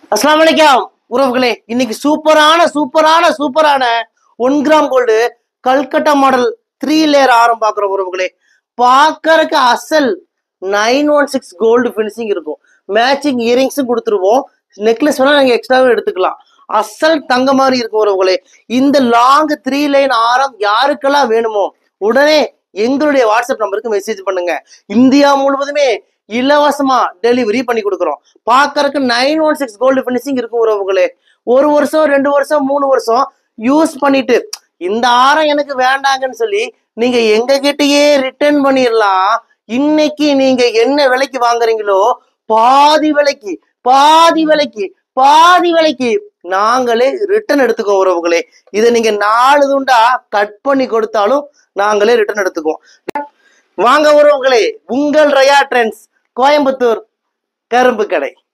அஸ்லாம் வலைக்கம் உறவுகளே இன்னைக்கு சூப்பரான சூப்பரான சூப்பரான one gram gold Calcutta model three layer ஆரம் பாக்குற உறவுகளே பார்க்கறதுக்கு அசல் nine one six gold finishing இருக்கும் மேட்சிங் இயரிங்ஸும் கொடுத்துருவோம் நெக்லஸ் வேணா நீங்க எக்ஸ்ட்ராவே எடுத்துக்கலாம் அசல் தங்க மாதிரி இருக்கும் உறவுகளே இந்த லாங் த்ரீ லைன் ஆரம் யாருக்கெல்லாம் வேணுமோ உடனே எங்களுடைய வாட்ஸ்அப் நம்பருக்கு மெசேஜ் பண்ணுங்க இந்தியா முழுவதுமே இலவசமா டெலிவரி பண்ணி கொடுக்குறோம் பார்க்கறதுக்கு nine one six gold finishing இருக்கும் உறவுகளே ஒரு வருஷம் ரெண்டு வருஷம் மூணு வருஷம் யூஸ் பண்ணிட்டு இந்த ஆரம் எனக்கு வேண்டாங்கன்னு சொல்லி நீங்க எங்க கிட்டயே ரிட்டர்ன் பண்ணிடலாம் இன்னைக்கு நீங்க என்ன விலைக்கு வாங்குறீங்களோ பாதி விலைக்கு பாதி விலைக்கு பாதி விலைக்கு நாங்களே ரிட்டர்ன் எடுத்துக்கோ உறவுகளே இதை நீங்க நாலு துண்டா கட் பண்ணி கொடுத்தாலும் நாங்களே ரிட்டர்ன் எடுத்துக்குவோம் வாங்க உறவுகளே உங்கள் ரயா ட்ரெண்ட்ஸ் கோயம்புத்தூர் கரும்பு கடை